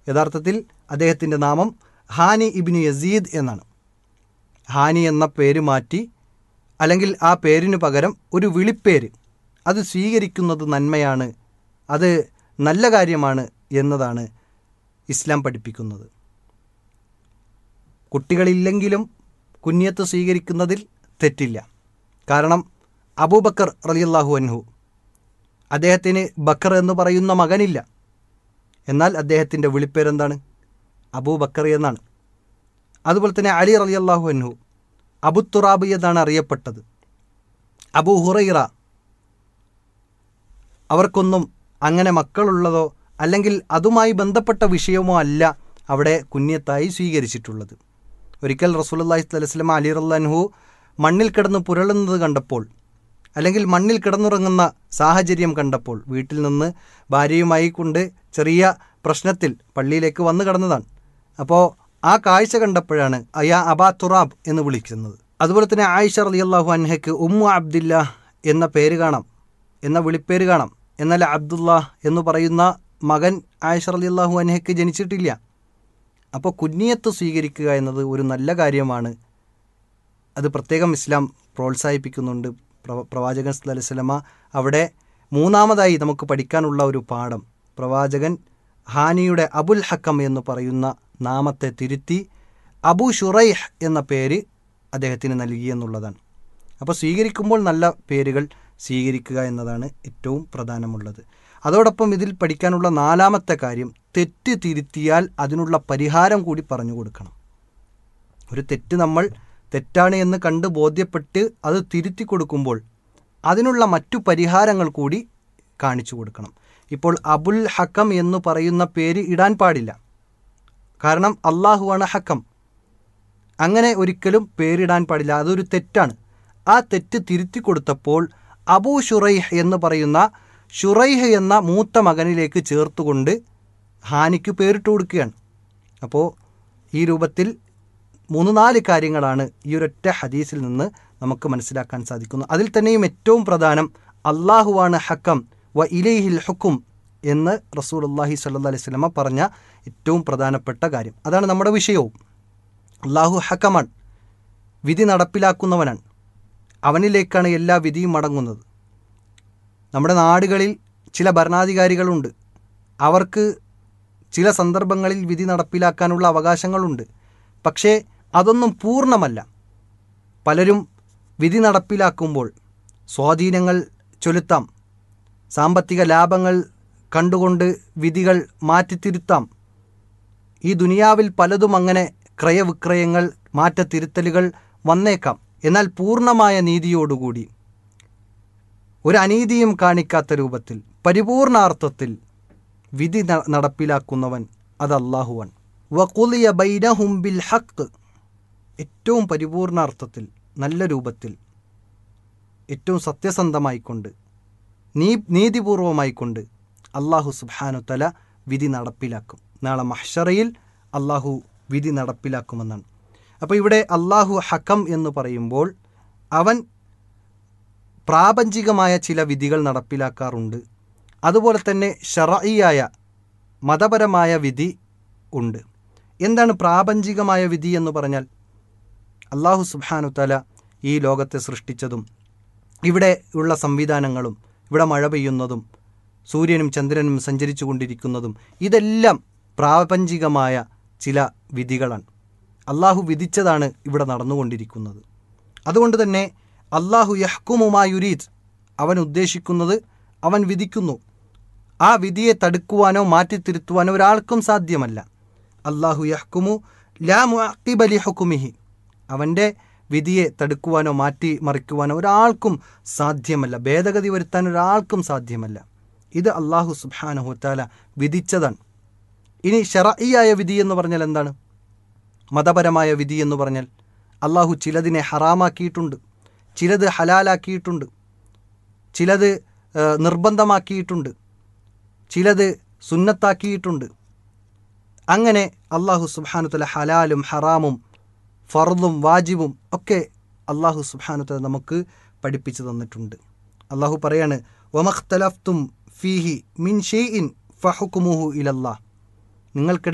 യഥാർത്ഥത്തിൽ അദ്ദേഹത്തിൻ്റെ നാമം ഹാനി ഇബിന് യസീദ് എന്നാണ് ഹാനി എന്ന പേര് മാറ്റി അല്ലെങ്കിൽ ആ പേരിന് പകരം ഒരു വിളിപ്പേര് അത് സ്വീകരിക്കുന്നത് നന്മയാണ് അത് നല്ല കാര്യമാണ് എന്നതാണ് ഇസ്ലാം പഠിപ്പിക്കുന്നത് കുട്ടികളില്ലെങ്കിലും കുഞ്ഞത്ത് സ്വീകരിക്കുന്നതിൽ തെറ്റില്ല കാരണം അബൂബക്കർ റലിയല്ലാഹു അൻഹു അദ്ദേഹത്തിന് ബക്കർ എന്ന് പറയുന്ന മകനില്ല എന്നാൽ അദ്ദേഹത്തിൻ്റെ വിളിപ്പേരെന്താണ് അബൂബക്കർ എന്നാണ് അതുപോലെ തന്നെ അലി റലിയല്ലാഹു അൻഹു അബുത്തുറാബ് എന്നാണ് അറിയപ്പെട്ടത് അബൂ ഹുറൈറ അവർക്കൊന്നും അങ്ങനെ മക്കളുള്ളതോ അല്ലെങ്കിൽ അതുമായി ബന്ധപ്പെട്ട വിഷയമോ അല്ല അവിടെ കുഞ്ഞത്തായി സ്വീകരിച്ചിട്ടുള്ളത് ഒരിക്കൽ റസൂലുള്ളാഹി സ്വല്ലല്ലാഹി അലൈഹി വസല്ലം അലി റല്ലാൻഹു മണ്ണിൽ കിടന്ന് പുരളുന്നത് കണ്ടപ്പോൾ അല്ലെങ്കിൽ മണ്ണിൽ കിടന്നുറങ്ങുന്ന സാഹചര്യം കണ്ടപ്പോൾ വീട്ടിൽ നിന്ന് ഭാര്യയുമായി കൊണ്ട് ചെറിയ പ്രശ്നത്തിൽ പള്ളിയിലേക്ക് വന്നു കടന്നതാണ് അപ്പോൾ ആ കാഴ്ച കണ്ടപ്പോഴാണ് അയാ അബാ തുറാബ് എന്ന് വിളിക്കുന്നത് അതുപോലെ തന്നെ ആയിഷ റളിയല്ലാഹു അൻഹയ്ക്ക് ഉമ്മു അബ്ദില്ല എന്ന പേര് കാണാം എന്ന വിളിപ്പേര് കാണാം എന്നാൽ അബ്ദുള്ള എന്ന് പറയുന്ന മകൻ ആയിഷ റളിയല്ലാഹു അൻഹയ്ക്ക് ജനിച്ചിട്ടില്ല അപ്പോൾ കുഞ്ഞിയത്ത് സ്വീകരിക്കുക എന്നത് ഒരു നല്ല കാര്യമാണ് അത് പ്രത്യേകം ഇസ്ലാം പ്രോത്സാഹിപ്പിക്കുന്നുണ്ട് പ്രവ പ്രവാചകൻ സല്ലല്ലാഹു അലൈഹി വസല്ലമ അവിടെ മൂന്നാമതായി നമുക്ക് പഠിക്കാനുള്ള ഒരു പാഠം പ്രവാചകൻ ഹാനിയുടെ അബുൽ ഹക്കം എന്ന് പറയുന്ന നാമത്തെ തിരുത്തി അബു ഷുറൈഹ് എന്ന പേര് അദ്ദേഹത്തിന് നൽകി എന്നുള്ളതാണ് അപ്പോൾ സ്വീകരിക്കുമ്പോൾ നല്ല പേരുകൾ സ്വീകരിക്കുക എന്നതാണ് ഏറ്റവും പ്രധാനമുള്ളത് അതോടൊപ്പം ഇതിൽ പഠിക്കാനുള്ള നാലാമത്തെ കാര്യം തെറ്റ് തിരുത്തിയാൽ അതിനുള്ള പരിഹാരം കൂടി പറഞ്ഞു കൊടുക്കണം ഒരു തെറ്റ് നമ്മൾ തെറ്റാണ് എന്ന് കണ്ട് ബോധ്യപ്പെട്ട് അത് തിരുത്തി കൊടുക്കുമ്പോൾ അതിനുള്ള മറ്റു പരിഹാരങ്ങൾ കൂടി കാണിച്ചു കൊടുക്കണം ഇപ്പോൾ അബുൽ ഹക്കം എന്ന് പറയുന്ന പേര് ഇടാൻ പാടില്ല കാരണം അള്ളാഹുവാണ് ഹക്കം അങ്ങനെ ഒരിക്കലും പേരിടാൻ പാടില്ല അതൊരു തെറ്റാണ് ആ തെറ്റ് തിരുത്തി കൊടുത്തപ്പോൾ അബൂ ഷുറൈഹ് എന്ന് പറയുന്ന ഷുറൈഹ് എന്ന മൂത്ത മകനിലേക്ക് ചേർത്തുകൊണ്ട് ഹാനിക്ക് പേരിട്ട് കൊടുക്കുകയാണ് അപ്പോൾ ഈ രൂപത്തിൽ മൂന്ന് നാല് കാര്യങ്ങളാണ് ഈ ഒരൊറ്റ ഹദീസിൽ നിന്ന് നമുക്ക് മനസ്സിലാക്കാൻ സാധിക്കുന്നത് അതിൽ തന്നെയും ഏറ്റവും പ്രധാനം അള്ളാഹുവാണ് ഹക്കം വ ഇലൈഹിൽ ഹുക്കും എന്ന് റസൂൽ അള്ളാഹി സല്ലാ അലൈഹി സ്വലമ പറഞ്ഞ ഏറ്റവും പ്രധാനപ്പെട്ട കാര്യം അതാണ് നമ്മുടെ വിഷയവും അള്ളാഹു ഹക്കമാണ് വിധി നടപ്പിലാക്കുന്നവനാണ് അവനിലേക്കാണ് എല്ലാ വിധിയും മടങ്ങുന്നത് നമ്മുടെ നാടുകളിൽ ചില ഭരണാധികാരികളുണ്ട് അവർക്ക് ചില സന്ദർഭങ്ങളിൽ വിധി നടപ്പിലാക്കാനുള്ള അവകാശങ്ങളുണ്ട് പക്ഷേ അതൊന്നും പൂർണ്ണമല്ല പലരും വിധി നടപ്പിലാക്കുമ്പോൾ സ്വാധീനങ്ങൾ ചൊലുത്താം സാമ്പത്തിക ലാഭങ്ങൾ കണ്ടുകൊണ്ട് വിധികൾ മാറ്റിത്തിരുത്താം ഈ ദുനിയാവിൽ പലതും അങ്ങനെ ക്രയവിക്രയങ്ങൾ മാറ്റത്തിരുത്തലുകൾ വന്നേക്കാം എന്നാൽ പൂർണ്ണമായ നീതിയോടുകൂടി ഒരു അനീതിയും കാണിക്കാത്ത രൂപത്തിൽ പരിപൂർണാർത്ഥത്തിൽ വിധി നടപ്പിലാക്കുന്നവൻ അത് അള്ളാഹുവൻ വക്കുലിയ ബൈനഹും ബിൽ ഹക്ക് ഏറ്റവും പരിപൂർണാർത്ഥത്തിൽ നല്ല രൂപത്തിൽ ഏറ്റവും സത്യസന്ധമായിക്കൊണ്ട് നീ നീതിപൂർവമായിക്കൊണ്ട് അള്ളാഹു സുബാനു തല വിധി നടപ്പിലാക്കും നാളെ മഹ്ഷറയിൽ അള്ളാഹു വിധി നടപ്പിലാക്കുമെന്നാണ് അപ്പോൾ ഇവിടെ അള്ളാഹു ഹക്കം എന്ന് പറയുമ്പോൾ അവൻ പ്രാപഞ്ചികമായ ചില വിധികൾ നടപ്പിലാക്കാറുണ്ട് അതുപോലെ തന്നെ ഷറയിയായ മതപരമായ വിധി ഉണ്ട് എന്താണ് പ്രാപഞ്ചികമായ വിധി എന്ന് പറഞ്ഞാൽ അള്ളാഹു സുബാനു തല ഈ ലോകത്തെ സൃഷ്ടിച്ചതും ഇവിടെ ഉള്ള സംവിധാനങ്ങളും ഇവിടെ മഴ പെയ്യുന്നതും സൂര്യനും ചന്ദ്രനും സഞ്ചരിച്ചു കൊണ്ടിരിക്കുന്നതും ഇതെല്ലാം പ്രാപഞ്ചികമായ ചില വിധികളാണ് അള്ളാഹു വിധിച്ചതാണ് ഇവിടെ നടന്നുകൊണ്ടിരിക്കുന്നത് അതുകൊണ്ട് തന്നെ അള്ളാഹു യഹ്കുമുമായുരീത് അവൻ ഉദ്ദേശിക്കുന്നത് അവൻ വിധിക്കുന്നു ആ വിധിയെ തടുക്കുവാനോ മാറ്റിത്തിരുത്തുവാനോ ഒരാൾക്കും സാധ്യമല്ല അള്ളാഹു യഹ്കുമു ലാ മുഅക്കിബലി ഹുക്കുമിഹി അവൻ്റെ വിധിയെ തടുക്കുവാനോ മാറ്റി മറിക്കുവാനോ ഒരാൾക്കും സാധ്യമല്ല ഭേദഗതി വരുത്താൻ ഒരാൾക്കും സാധ്യമല്ല ഇത് അള്ളാഹു സുബാനഹുത്താല വിധിച്ചതാണ് ഇനി ഷറയിയായ വിധി എന്ന് പറഞ്ഞാൽ എന്താണ് മതപരമായ വിധി എന്ന് പറഞ്ഞാൽ അള്ളാഹു ചിലതിനെ ഹറാമാക്കിയിട്ടുണ്ട് ചിലത് ഹലാലാക്കിയിട്ടുണ്ട് ചിലത് നിർബന്ധമാക്കിയിട്ടുണ്ട് ചിലത് സുന്നത്താക്കിയിട്ടുണ്ട് അങ്ങനെ അള്ളാഹു സുബാനുത്തല ഹലാലും ഹറാമും ഫർദും വാജിബും ഒക്കെ അള്ളാഹു സുബാനുത്തല നമുക്ക് പഠിപ്പിച്ചു തന്നിട്ടുണ്ട് അള്ളാഹു പറയാണ് വമഖ്തലഫ്തും ഫീഹി മിൻ ഷെയ്ഇൻ ഫഹുക്കുമുഹു ഇലല്ലാ നിങ്ങൾക്കിടയിൽ